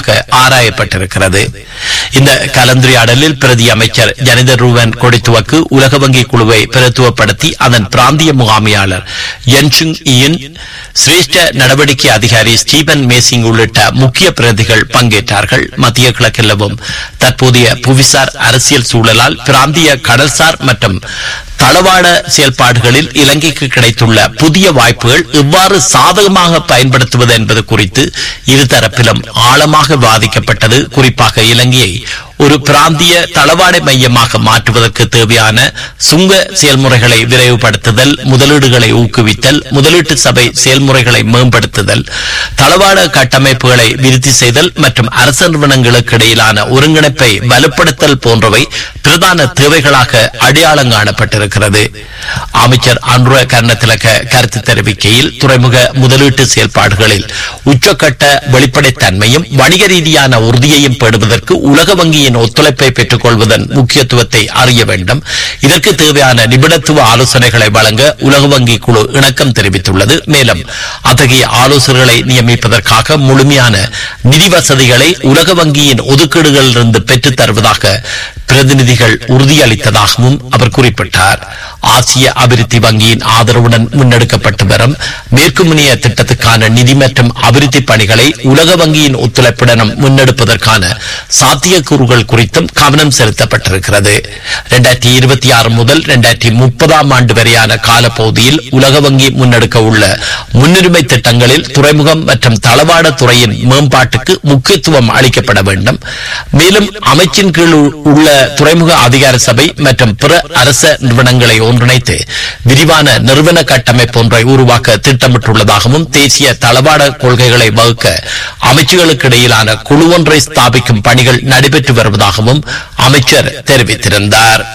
விரிவாக ஆராயப்பட்டிருக்கிறது இந்த கலந்துரையாடலில் பிரதி அமைச்சர் ஜனித ரூவன் கொடித்துவக்கு உலக வங்கி குழுவை பிரத்துவப்படுத்தி அதன் பிராந்திய முகாமையாளர் யன்சுங் இயின் சிரேஷ்ட நடவடிக்கை அதிகாரி ஸ்டீபன் மேசிங் உள்ளிட்ட முக்கிய பிரதிகள் பங்கேற்றார்கள் மத்திய கிழக்கில் நிலவும் தற்போதைய புவிசார் அரசியல் சூழலால் பிராந்திய கடல்சார் மற்றும் தளவாட செயல்பாடுகளில் இலங்கைக்கு கிடைத்துள்ள புதிய வாய்ப்புகள் எவ்வாறு சாதகமாக பயன்படுத்துவது என்பது குறித்து இருதரப்பிலும் ஆழமாக வாதிக்கப்பட்டது குறிப்பாக இலங்கையை ஒரு பிராந்திய தளவாட மையமாக மாற்றுவதற்கு தேவையான சுங்க செயல்முறைகளை விரைவுபடுத்துதல் முதலீடுகளை ஊக்குவித்தல் முதலீட்டு சபை செயல்முறைகளை மேம்படுத்துதல் தளவாட கட்டமைப்புகளை விருத்தி செய்தல் மற்றும் அரசு நிறுவனங்களுக்கு இடையிலான ஒருங்கிணைப்பை வலுப்படுத்தல் போன்றவை பிரதான தேவைகளாக அடையாளம் காணப்பட்டிருக்கிறது அமைச்சர் அன்ருவ கர்ணத்திலக்க கருத்து தெரிவிக்கையில் துறைமுக முதலீட்டு செயல்பாடுகளில் உச்சக்கட்ட வெளிப்படைத்தன்மையும் வணிக ரீதியான உறுதியையும் பெறுவதற்கு உலக வங்கியின் ஒத்துழைப்பை பெற்றுக் கொள்வதன் முக்கியத்துவத்தை அறிய வேண்டும் இதற்கு தேவையான நிபுணத்துவ ஆலோசனைகளை வழங்க உலக வங்கி குழு இணக்கம் தெரிவித்துள்ளது மேலும் அத்தகைய ஆலோசகர்களை நியமிப்பதற்காக முழுமையான நிதி வசதிகளை உலக வங்கியின் ஒதுக்கீடுகளிலிருந்து பெற்றுத் தருவதாக பிரதிநிதிகள் உறுதியளித்ததாகவும் அவர் குறிப்பிட்டார் ஆசிய அபிவிருத்தி வங்கியின் ஆதரவுடன் முன்னெடுக்கப்பட்டு வரும் மேற்கு முனைய திட்டத்துக்கான நிதி மற்றும் அபிவிருத்தி பணிகளை உலக வங்கியின் ஒத்துழைப்புடனும் முன்னெடுப்பதற்கான சாத்தியக்கூறுகள் குறித்தும் கவனம் செலுத்தப்பட்டிருக்கிறது இரண்டாயிரத்தி இருபத்தி ஆறு முதல் இரண்டாயிரத்தி முப்பதாம் ஆண்டு வரையான காலப்பகுதியில் உலக வங்கி முன்னெடுக்க உள்ள முன்னுரிமை திட்டங்களில் துறைமுகம் மற்றும் தளவாட துறையின் மேம்பாட்டுக்கு முக்கியத்துவம் அளிக்கப்பட வேண்டும் மேலும் அமைச்சின் கீழ் உள்ள துறைமுக அதிகார சபை மற்றும் பிற அரச நிறுவனங்களை ஒன்றிணைத்து விரிவான நிறுவன கட்டமைப்பு ஒன்றை உருவாக்க திட்டமிட்டுள்ளதாகவும் தேசிய தளவாட கொள்கைகளை வகுக்க அமைச்சுகளுக்கு இடையிலான குழு ஒன்றை ஸ்தாபிக்கும் பணிகள் நடைபெற்று வருவதாகவும் அமைச்சர் தெரிவித்திருந்தார்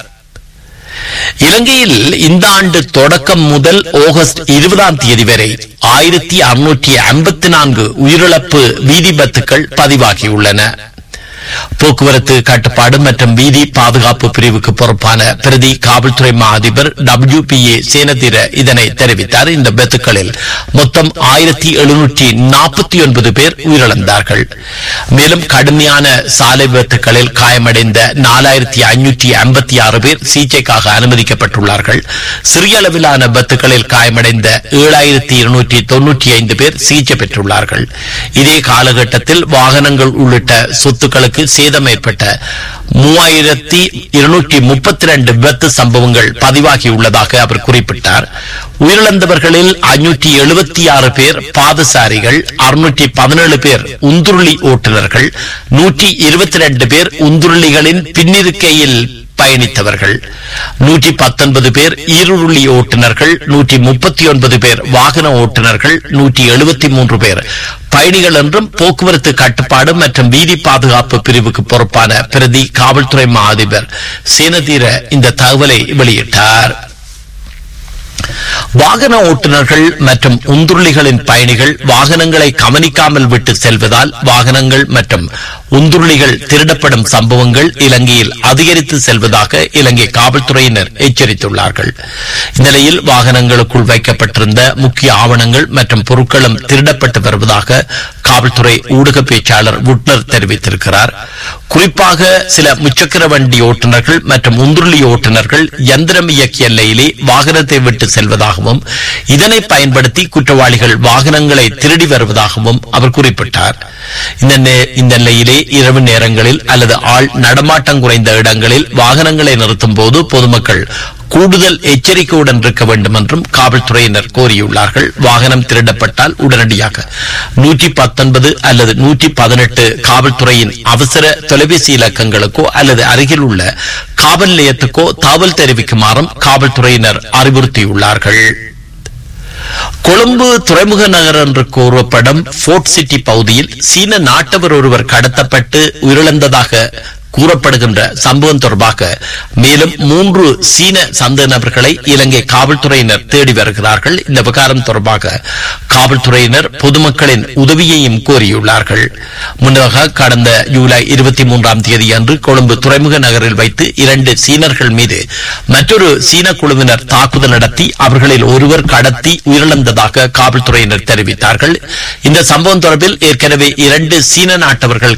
இலங்கையில் இந்த ஆண்டு தொடக்கம் முதல் ஆகஸ்ட் இருபதாம் தேதி வரை ஆயிரத்தி அறுநூற்றி ஐம்பத்தி நான்கு உயிரிழப்பு வீதி பத்துக்கள் பதிவாகியுள்ளன போக்குவரத்து கட்டுப்பாடு மற்றும் வீதி பாதுகாப்பு பிரிவுக்கு பொறுப்பான பிரதி காவல்துறை மா அதிபர் டபிள்யூ பி ஏ சேனதீர இதனை தெரிவித்தார் இந்த பெத்துக்களில் மொத்தம் ஆயிரத்தி எழுநூற்றி நாற்பத்தி ஒன்பது பேர் உயிரிழந்தார்கள் மேலும் கடுமையான சாலை விபத்துகளில் காயமடைந்த நாலாயிரத்தி ஐநூற்றி ஐம்பத்தி ஆறு பேர் சிகிச்சைக்காக அனுமதிக்கப்பட்டுள்ளார்கள் சிறிய அளவிலான விபத்துகளில் காயமடைந்த ஏழாயிரத்தி இருநூற்றி தொன்னூற்றி ஐந்து பேர் சிகிச்சை பெற்றுள்ளார்கள் இதே காலகட்டத்தில் வாகனங்கள் உள்ளிட்ட சொத்துக்களுக்கு சேதம் ஏற்பட்ட மூவாயிரத்தி இருநூற்றி முப்பத்தி ரெண்டு விபத்து சம்பவங்கள் பதிவாகியுள்ளதாக அவர் குறிப்பிட்டார் உயிரிழந்தவர்களில் ஐநூற்றி எழுபத்தி ஆறு பேர் பாதசாரிகள் அறுநூற்றி பதினேழு பேர் உந்துருளி ஓட்டுநர்கள் நூற்றி இருபத்தி ரெண்டு பேர் உந்துருளிகளின் பின்னிருக்கையில் பயணித்தவர்கள் நூற்றி பத்தொன்பது பேர் ஈருருளி ஓட்டுநர்கள் நூற்றி முப்பத்தி ஒன்பது பேர் வாகன ஓட்டுநர்கள் நூற்றி எழுபத்தி மூன்று பேர் பயணிகள் என்றும் போக்குவரத்து கட்டுப்பாடு மற்றும் வீதி பாதுகாப்பு பிரிவுக்கு பொறுப்பான பிரதி காவல்துறை மா அதிபர் சேனதீர இந்த தகவலை வெளியிட்டார் வாகன ஓட்டுநர்கள் மற்றும் உந்துருளிகளின் பயணிகள் வாகனங்களை கவனிக்காமல் விட்டு செல்வதால் வாகனங்கள் மற்றும் உந்துருளிகள் திருடப்படும் சம்பவங்கள் இலங்கையில் அதிகரித்து செல்வதாக இலங்கை காவல்துறையினர் எச்சரித்துள்ளார்கள் இந்நிலையில் வாகனங்களுக்குள் வைக்கப்பட்டிருந்த முக்கிய ஆவணங்கள் மற்றும் பொருட்களும் திருடப்பட்டு வருவதாக காவல்துறை ஊடக பேச்சாளர் உட்னர் தெரிவித்திருக்கிறார் குறிப்பாக சில முச்சக்கர வண்டி ஓட்டுநர்கள் மற்றும் உந்துருளி ஓட்டுநர்கள் எந்திரம் இயக்கிய எல்லையிலே வாகனத்தை விட்டு செல்வதாகவும் இதனை பயன்படுத்தி குற்றவாளிகள் வாகனங்களை திருடி வருவதாகவும் அவர் குறிப்பிட்டார் இந்த நே- இந்த நிலையிலே இரவு நேரங்களில் அல்லது ஆள் நடமாட்டம் குறைந்த இடங்களில் வாகனங்களை நிறுத்தும் போது பொதுமக்கள் கூடுதல் எச்சரிக்கையுடன் இருக்க வேண்டும் என்றும் காவல்துறையினர் கோரியுள்ளார்கள் வாகனம் திருடப்பட்டால் உடனடியாக நூற்றி பத்தொன்பது அல்லது நூற்றி பதினெட்டு காவல்துறையின் அவசர தொலைபேசி இலக்கங்களுக்கோ அல்லது அருகில் உள்ள காவல் நிலையத்துக்கோ தகவல் தெரிவிக்குமாறும் காவல்துறையினர் அறிவுறுத்தியுள்ளார்கள் கொழும்பு துறைமுக நகர் என்று கூறப்படும் போர்ட் சிட்டி பகுதியில் சீன நாட்டவர் ஒருவர் கடத்தப்பட்டு உயிரிழந்ததாக கூறப்படுகின்ற சம்பவம் தொடர்பாக மேலும் மூன்று சீன சந்தேக நபர்களை இலங்கை காவல்துறையினர் தேடி வருகிறார்கள் இந்த விவகாரம் தொடர்பாக காவல்துறையினர் பொதுமக்களின் உதவியையும் கோரியுள்ளார்கள் முன்னதாக கடந்த ஜூலை இருபத்தி மூன்றாம் தேதி அன்று கொழும்பு துறைமுக நகரில் வைத்து இரண்டு சீனர்கள் மீது மற்றொரு சீன குழுவினர் தாக்குதல் நடத்தி அவர்களில் ஒருவர் கடத்தி உயிரிழந்ததாக காவல்துறையினர் தெரிவித்தார்கள் இந்த சம்பவம் தொடர்பில் ஏற்கனவே இரண்டு சீன நாட்டவர்கள்